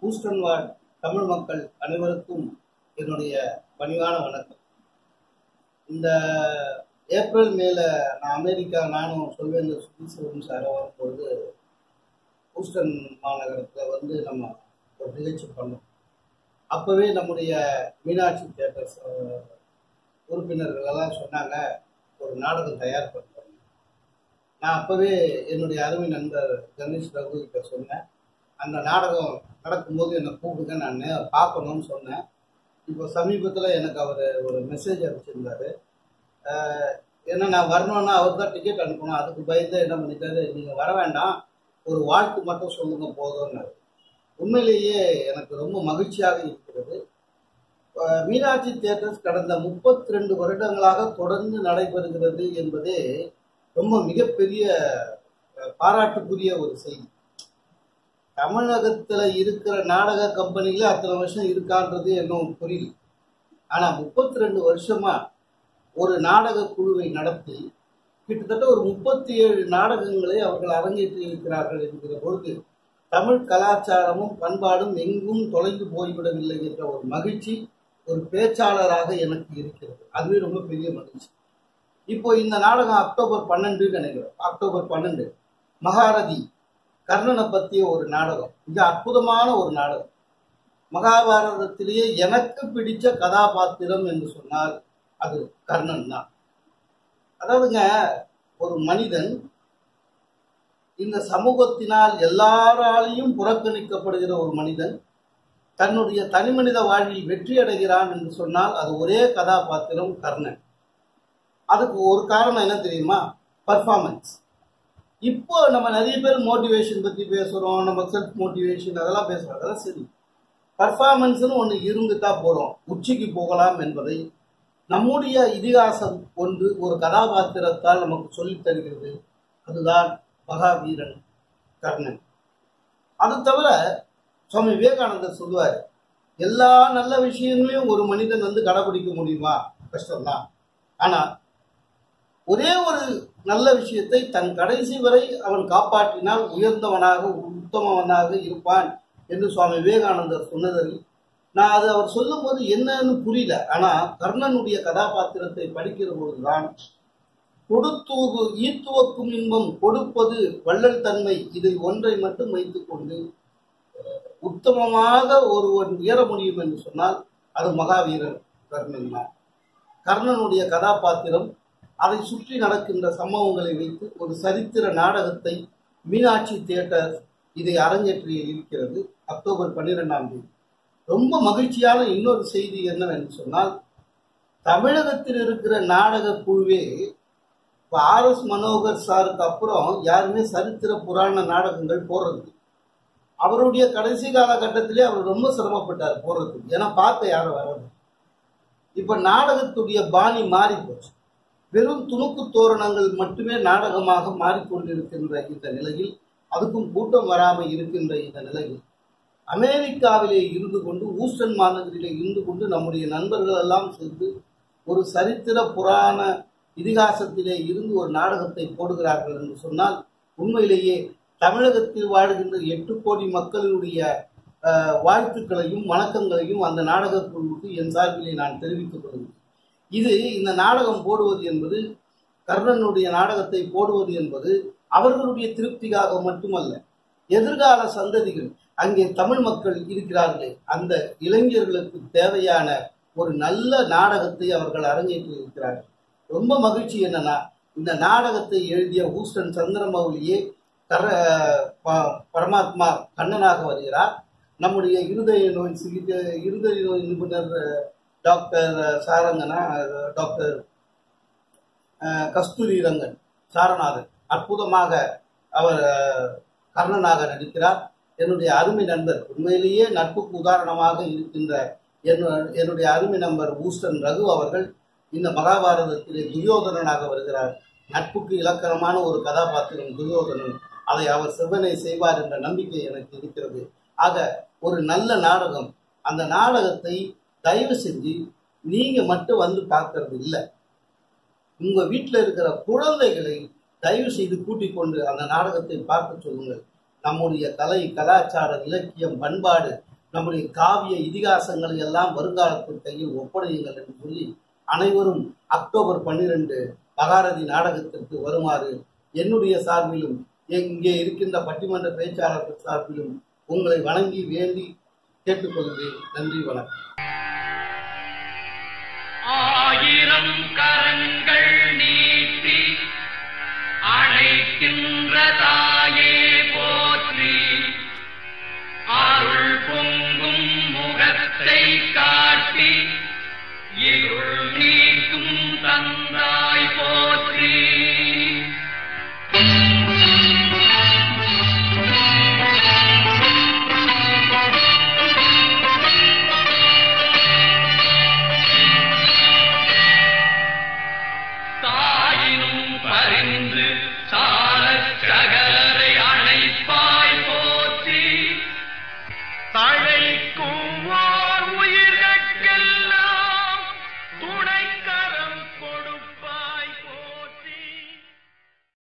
Houston வாழ் தமிழ் மக்கள் அனைவருக்கும் என்னுடைய பணிவான வணக்கம் இந்த ஏப்ரல் மேல நான் அமெரிக்கா நானும் சொல்வேந்தர் சுதீஸ்வரன் சார் வரும்பொழுது ஹூஸ்டன் மாநகரத்தில் வந்து நம்ம ஒரு நிகழ்ச்சி பண்ணோம் அப்போவே நம்முடைய மீனாட்சி தேட்டர்ஸ் உறுப்பினர்கள் எல்லாம் சொன்னாங்க ஒரு நாடகம் தயார் பண்ணுறோம் நான் அப்போவே என்னுடைய அருமை நண்பர் கணேஷ் ரகு கிட்ட சொன்னேன் அந்த நாடகம் நடக்கும்போது என்னை கூப்பிடுங்க நான் நே- பார்க்கணும்னு சொன்னேன் இப்போ சமீபத்தில் எனக்கு அவர் ஒரு மெசேஜ் அனுப்பிச்சிருந்தாரு ஆஹ் ஏன்னா நான் வரணும்னா அவர் தான் டிக்கெட் அனுப்பணும் அதுக்கு பயந்து என்ன பண்ணிட்டாரு நீங்கள் வர வேண்டாம் ஒரு வாழ்த்து மட்டும் சொல்லுங்க போதும்னாரு உண்மையிலேயே எனக்கு ரொம்ப மகிழ்ச்சியாக இருக்கிறது ஆஹ் மீனாட்சி தியேட்டர்ஸ் கடந்த முப்பத்தி ரெண்டு வருடங்களாக தொடர்ந்து நடைபெறுகிறது என்பதே ரொம்ப மிகப்பெரிய அஹ், பாராட்டுக்குரிய ஒரு செய்தி தமிழகத்துல இருக்கிற நாடக கம்பெனில அத்தனை வருஷம் இருக்கான்றது இன்னும் புரியல ஆனா முப்பத்தி ரெண்டு வருஷமா ஒரு நாடக குழுவை நடத்தி கிட்டத்தட்ட ஒரு முப்பத்தி ஏழு நாடகங்களை அவர்கள் அரங்கேற்றி இருக்கிறார்கள் என்கிற பொழுது தமிழ் கலாச்சாரமும் பண்பாடும் எங்கும் தொலைந்து போய்விடவில்லை என்ற ஒரு மகிழ்ச்சி ஒரு பேச்சாளராக எனக்கு இருக்கிறது அதுவே ரொம்ப பெரிய மகிழ்ச்சி இப்போ இந்த நாடகம் அக்டோபர் பன்னெண்டு நினைக்கிறேன் அக்டோபர் பன்னெண்டு மகாரதி கர்ணனை பற்றிய ஒரு நாடகம் மிக அற்புதமான ஒரு நாடகம் மகாபாரதத்திலேயே எனக்கு பிடிச்ச கதாபாத்திரம் என்று சொன்னால் அது கர்ணன் தான் அதாவதுங்க ஒரு மனிதன் இந்த சமூகத்தினால் எல்லாராலையும் புறக்கணிக்கப்படுகிற ஒரு மனிதன் தன்னுடைய தனிமனித வாழ்வில் வெற்றி அடைகிறான் என்று சொன்னால் அது ஒரே கதாபாத்திரம் கர்ணன் அதுக்கு ஒரு காரணம் என்ன தெரியுமா பர்ஃபார்மன்ஸ் இப்போ நம்ம நிறைய பேர் மோட்டிவேஷன் பத்தி பேசுறோம் நம்ம செல்ஃப் மோட்டிவேஷன் அதெல்லாம் பேசுறோம் அதெல்லாம் சரி பர்ஃபார்மன்ஸ்னு ஒன்று இருந்துட்டா போறோம் உச்சிக்கு போகலாம் என்பதை நம்முடைய இதிகாசம் ஒன்று ஒரு கதாபாத்திரத்தால் நமக்கு சொல்லித் தருகிறது அதுதான் மகாவீரன் கர்ணன் அது தவிர சுவாமி விவேகானந்தர் சொல்லுவார் எல்லா நல்ல விஷயங்களையும் ஒரு மனிதன் வந்து கடைபிடிக்க முடியுமா கஷ்டம்தான் ஆனா ஒரே ஒரு நல்ல விஷயத்தை தன் கடைசி வரை அவன் காப்பாற்றினால் உயர்ந்தவனாக உத்தமவனாக இருப்பான் என்று சுவாமி விவேகானந்தர் சொன்னதில் நான் அது அவர் சொல்லும்போது என்னன்னு புரியல ஆனா கர்ணனுடைய கதாபாத்திரத்தை படிக்கிற பொழுதுதான் கொடுத்தூது ஈத்துவக்கும் இன்பம் கொடுப்பது வள்ளல் தன்மை இதை ஒன்றை மட்டும் வைத்துக் கொண்டு உத்தமமாக ஒருவன் உயர முடியும் என்று சொன்னால் அது மகாவீரன் கர்ணன் தான் கர்ணனுடைய கதாபாத்திரம் அதை சுற்றி நடக்கின்ற சம்பவங்களை வைத்து ஒரு சரித்திர நாடகத்தை மீனாட்சி தியேட்டர் இதை அரங்கேற்றி இருக்கிறது அக்டோபர் பன்னிரெண்டாம் தேதி ரொம்ப மகிழ்ச்சியான இன்னொரு செய்தி என்னவென்று சொன்னால் தமிழகத்தில் இருக்கிற நாடக குழுவே இப்போ ஆர் எஸ் மனோகர் சாருக்கு அப்புறம் யாருமே சரித்திர புராண நாடகங்கள் போடுறது அவருடைய கடைசி காலகட்டத்திலே அவர் ரொம்ப சிரமப்பட்டார் போடுறதுக்கு ஏன்னா பார்க்க யாரும் வராது இப்ப நாடகத்துடைய பாணி மாறி போச்சு வெறும் துணுக்கு தோரணங்கள் மட்டுமே நாடகமாக மாறிக்கொண்டிருக்கின்ற இந்த நிலையில் அதுக்கும் கூட்டம் வராமல் இருக்கின்ற இந்த நிலையில் அமெரிக்காவிலே இருந்து கொண்டு ஊஸ்டன் மாநகரிலே இருந்து கொண்டு நம்முடைய நண்பர்கள் எல்லாம் சேர்ந்து ஒரு சரித்திர புராண இதிகாசத்திலே இருந்து ஒரு நாடகத்தை போடுகிறார்கள் என்று சொன்னால் உண்மையிலேயே தமிழகத்தில் வாழ்கின்ற எட்டு கோடி மக்களுடைய அஹ், வாழ்த்துக்களையும் வணக்கங்களையும் அந்த நாடகக் குழுவுக்கு என் சார்பிலே நான் தெரிவித்துக் கொள்கிறேன் இது இந்த நாடகம் போடுவது என்பது கர்ணனுடைய நாடகத்தை போடுவது என்பது அவர்களுடைய திருப்திக்காக மட்டுமல்ல எதிர்கால சந்ததிகள் அங்கே தமிழ் மக்கள் இருக்கிறார்களே அந்த இளைஞர்களுக்கு தேவையான ஒரு நல்ல நாடகத்தை அவர்கள் அரங்கேற்றி இருக்கிறார்கள் ரொம்ப மகிழ்ச்சி என்னன்னா இந்த நாடகத்தை எழுதிய ஊஸ்டன் சந்திரமௌலியே கர ப- பரமாத்மா கண்ணனாக வருகிறார் நம்முடைய இருதய நோய் சிகிச்சை இருதய நோய் நிபுணர் அஹ், டாக்டர் சாரங்கனா அஹ், டாக்டர் அஹ், கஸ்தூரி ரங்கன் சாரநாதன் அற்புதமாக அவர் அஹ், கர்ணனாக நடிக்கிறார் என்னுடைய அருமை நண்பர் உண்மையிலேயே நட்புக்கு உதாரணமாக இருக்கின்ற என்னு- என்னுடைய அருமை நண்பர் ஊஸ்டன் ரகு அவர்கள் இந்த மகாபாரதத்திலே துரியோதனனாக வருகிறார் நட்புக்கு இலக்கணமான ஒரு கதாபாத்திரம் துரியோதனன் அதை அவர் செவ்வனை செய்வார் என்ற நம்பிக்கை எனக்கு இருக்கிறது ஆக ஒரு நல்ல நாடகம் அந்த நாடகத்தை தயவு செஞ்சு நீங்க மட்டும் வந்து பார்க்கறது இல்லை உங்க வீட்டில் இருக்கிற குழந்தைகளை தயவு செய்து கூட்டிக் கொண்டு அந்த நாடகத்தை பார்க்க சொல்லுங்கள் நம்முடைய கலை கலாச்சார இலக்கியம் பண்பாடு நம்முடைய காவிய இதிகாசங்களை எல்லாம் வருங்காலத்தின் கையில் ஒப்படையுங்கள் என்று சொல்லி அனைவரும் அக்டோபர் பன்னிரண்டு மகாரதி நாடகத்திற்கு வருமாறு என்னுடைய சார்பிலும் இங்கே இருக்கின்ற பட்டிமன்ற பேச்சாளர்கள் சார்பிலும் உங்களை வணங்கி வேண்டி கேட்டுக்கொள்கிறேன் நன்றி வணக்கம் ஆயிரம் கரங்கள் நீட்டி அழைக்கின்ற தாயே